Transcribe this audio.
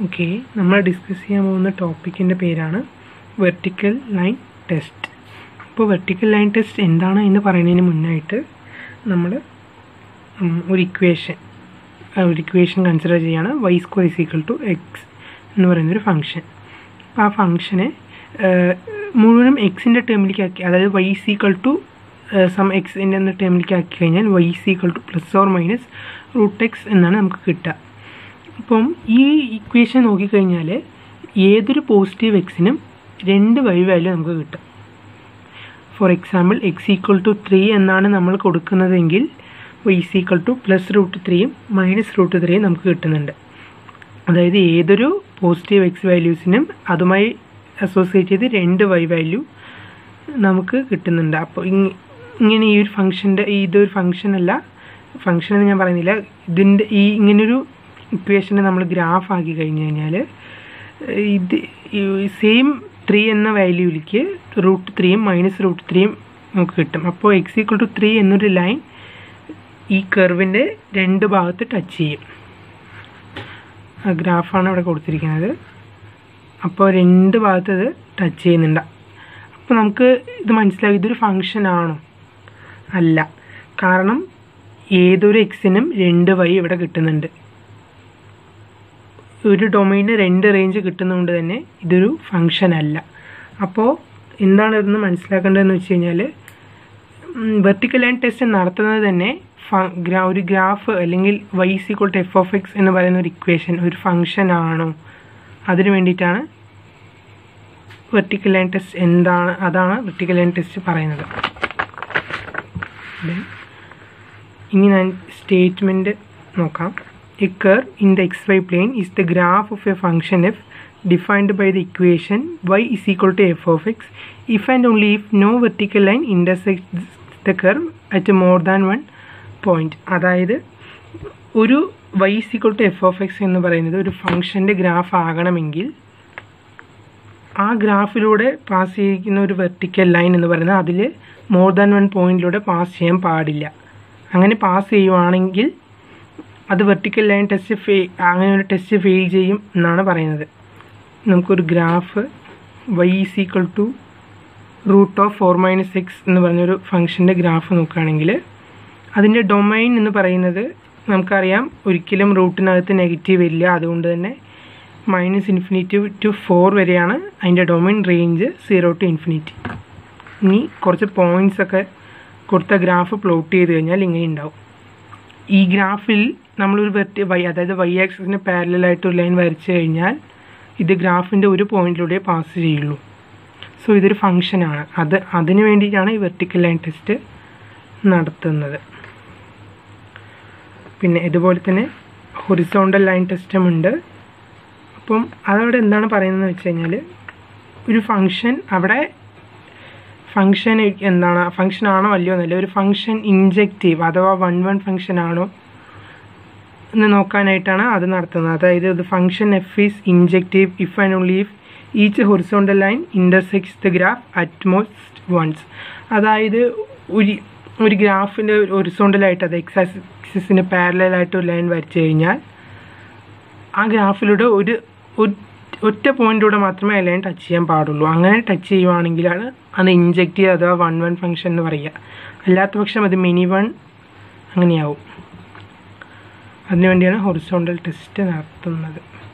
okay നമ്മൾ discuss ചെയ്യാൻ പോകുന്ന ടോപ്പിക്കിൻ്റെ പേരാണ് വെർട്ടിക്കൽ ലൈൻ ടെസ്റ്റ് അപ്പോൾ വെർട്ടിക്കൽ ലൈൻ ടെസ്റ്റ് എന്താണ് എന്ന് പറയുന്നതിന് മുന്നായിട്ട് നമ്മൾ ഒരു ഇക്വേഷൻ ഒരു ഇക്വേഷൻ കൺസിഡർ ചെയ്യാണ് y square is equal to x എന്ന് പറയുന്നൊരു ഫംഗ്ഷൻ അപ്പോൾ ആ ഫംഗ്ഷനെ മുഴുവനും എക്സിൻ്റെ ടേമിലേക്ക് ആക്കി അതായത് y is equal to some എക്സിൻ്റെ എന്ന ടേമിലേക്ക് ആക്കി കഴിഞ്ഞാൽ y is equal to plus or minus root x എന്നാണ് നമുക്ക് കിട്ടുക അപ്പം ഈ ഇക്വേഷൻ നോക്കിക്കഴിഞ്ഞാൽ ഏതൊരു പോസിറ്റീവ് എക്സിനും രണ്ട് വൈ വാല്യൂ നമുക്ക് കിട്ടും for example x equal to three എന്നാണ് നമ്മൾ കൊടുക്കുന്നതെങ്കിൽ y is equal to plus root ത്രീയും മൈനസ് റൂട്ട് ത്രീയും നമുക്ക് കിട്ടുന്നുണ്ട് അതായത് ഏതൊരു പോസിറ്റീവ് എക്സ് വാല്യൂസിനും അതുമായി അസോസിയേറ്റ് ചെയ്ത് രണ്ട് വൈ വാല്യൂ നമുക്ക് കിട്ടുന്നുണ്ട് അപ്പോൾ ഇങ്ങനെ ഈ ഒരു ഫംഗ്ഷൻ്റെ ഇതൊരു ഫംഗ്ഷൻ അല്ല ഫംഗ്ഷൻ എന്ന് ഞാൻ പറയുന്നില്ല ഇതിൻ്റെ ഈ ഇങ്ങനൊരു ഇക്വേഷനെ നമ്മൾ ഗ്രാഫ് ആക്കി കഴിഞ്ഞ് കഴിഞ്ഞാൽ ഇത് സെയിം ത്രീ എന്ന വാല്യൂവിലേക്ക് റൂട്ട് ത്രീയും മൈനസ് റൂട്ട് ത്രീയും നമുക്ക് കിട്ടും അപ്പോൾ എക്സ് ഈക്വൽ ടു ത്രീ എന്നൊരു ലൈൻ ഈ കർവിൻ്റെ രണ്ട് ഭാഗത്ത് ടച്ച് ചെയ്യും ആ ഗ്രാഫാണ് ഇവിടെ കൊടുത്തിരിക്കുന്നത് അപ്പോൾ രണ്ട് ഭാഗത്ത് ഇത് ടച്ച് ചെയ്യുന്നുണ്ട് അപ്പോൾ നമുക്ക് ഇത് മനസ്സിലായി ഇതൊരു ഫങ്ഷൻ ആണോ അല്ല കാരണം ഏതൊരു എക്സിനും രണ്ട് വൈ ഇവിടെ കിട്ടുന്നുണ്ട് ഒരു ഡൊമൈന് രണ്ട് റേഞ്ച് കിട്ടുന്നതുകൊണ്ട് തന്നെ ഇതൊരു ഫങ്ഷൻ അല്ല അപ്പോൾ എന്താണ് ഇതെന്ന് മനസ്സിലാക്കേണ്ടതെന്ന് വെച്ച് കഴിഞ്ഞാൽ വെർട്ടിക്കൽ ലൈൻ ടെസ്റ്റ് നടത്തുന്നത് തന്നെ ഒരു ഗ്രാഫ് അല്ലെങ്കിൽ y equal to f of x എന്ന് പറയുന്ന ഒരു ഇക്വേഷൻ ഒരു ഫങ്ഷൻ ആണോ അതിന് വേണ്ടിയിട്ടാണ് വെർട്ടിക്കൽ ലൈൻ ടെസ്റ്റ് എന്താണ് അതാണ് വെർട്ടിക്കൽ ലൈൻ ടെസ്റ്റ് പറയുന്നത് ഇനി ഞാൻ സ്റ്റേറ്റ്മെൻറ്റ് നോക്കാം A curve in the xy plane is the graph of a function f defined by the equation y is equal to f of x if and only if no vertical line intersects the curve at more than one point അതായത് ഒരു y is equal to f of x എന്ന് പറയുന്നത് ഒരു ഫംഗ്ഷൻ്റെ graph ആകണമെങ്കിൽ ആ ഗ്രാഫിലൂടെ pass ചെയ്യിക്കുന്ന ഒരു vertical line എന്ന് പറയുന്നത് അതിൽ മോർ ദാൻ വൺ പോയിന്റിലൂടെ പാസ് ചെയ്യാൻ പാടില്ല അങ്ങനെ പാസ് ചെയ്യുവാണെങ്കിൽ അത് വെർട്ടിക്കൽ ലൈൻ ടെസ്റ്റ് ഫെ അങ്ങനെ ഒരു ടെസ്റ്റ് ഫെയിൽ ചെയ്യും എന്നാണ് പറയുന്നത് നമുക്കൊരു graph y is equal to root of four minus x എന്ന് പറഞ്ഞൊരു ഫംഗ്ഷൻ്റെ ഗ്രാഫ് നോക്കുകയാണെങ്കിൽ അതിൻ്റെ ഡൊമൈൻ എന്ന് പറയുന്നത് നമുക്കറിയാം ഒരിക്കലും റൂട്ടിനകത്ത് നെഗറ്റീവ് വരില്ല അതുകൊണ്ട് തന്നെ മൈനസ് ഇൻഫിനിറ്റി ടു ഫോർ വരെയാണ് അതിൻ്റെ domain range zero to infinity ഇനി കുറച്ച് പോയിൻറ്റ്സ് ഒക്കെ കൊടുത്ത ഗ്രാഫ് പ്ലോട്ട് ചെയ്ത് കഴിഞ്ഞാൽ ഇങ്ങനെ ഉണ്ടാവും ഈ ഗ്രാഫിൽ നമ്മളൊരു വെർട്ടി വൈ അതായത് വൈ ആക്സിന് പാരലായിട്ട് ഒരു ലൈൻ വരച്ചു കഴിഞ്ഞാൽ ഇത് ഗ്രാഫിൻ്റെ ഒരു പോയിന്റിലൂടെ പാസ് ചെയ്യുള്ളൂ സോ ഇതൊരു ഫങ്ഷനാണ് അത് അതിന് വേണ്ടിയിട്ടാണ് ഈ വെർട്ടിക്കൽ ലൈൻ ടെസ്റ്റ് നടത്തുന്നത് പിന്നെ ഇതുപോലെ തന്നെ ഹൊറിസോണ്ടൽ ലൈൻ ടെസ്റ്റും ഉണ്ട് അപ്പം അതവിടെ എന്താണ് പറയുന്നതെന്ന് വെച്ച് കഴിഞ്ഞാൽ ഒരു ഫങ്ഷൻ അവിടെ ഫങ്ഷൻ എന്താണ് ഫങ്ഷൻ ആണോ അല്ലയോ എന്നല്ല ഒരു ഫങ്ഷൻ ഇൻജക്റ്റീവ് അഥവാ വൺ വൺ ഫങ്ഷൻ ആണോ എന്ന് നോക്കാനായിട്ടാണ് അത് നടത്തുന്നത് അതായത് ഇത് function f is injective if and only if each horizontal line intersects the graph at most once അതായത് ഒരു ഒരു ഗ്രാഫിൻ്റെ ഹൊറിസോണ്ടലായിട്ട് അത് എക്സ് ആക്സിസിന് പാരലായിട്ട് ഒരു ലൈൻ വരച്ചു കഴിഞ്ഞാൽ ആ ഗ്രാഫിലൂടെ ഒരു ഒറ്റ പോയിന്റിലൂടെ മാത്രമേ ആ ലൈൻ ടച്ച് ചെയ്യാൻ പാടുള്ളൂ അങ്ങനെ ടച്ച് ചെയ്യുവാണെങ്കിലാണ് അത് ഇൻജക്റ്റ് ചെയ്യുക അഥവാ വൺ വൺ ഫംഗ്ഷൻ എന്ന് പറയുക അല്ലാത്ത പക്ഷം അത് മിനി വൺ അങ്ങനെയാവും അതിനുവേണ്ടിയാണ് ഹൊറിസോണ്ടൽ ടെസ്റ്റ് നടത്തുന്നത്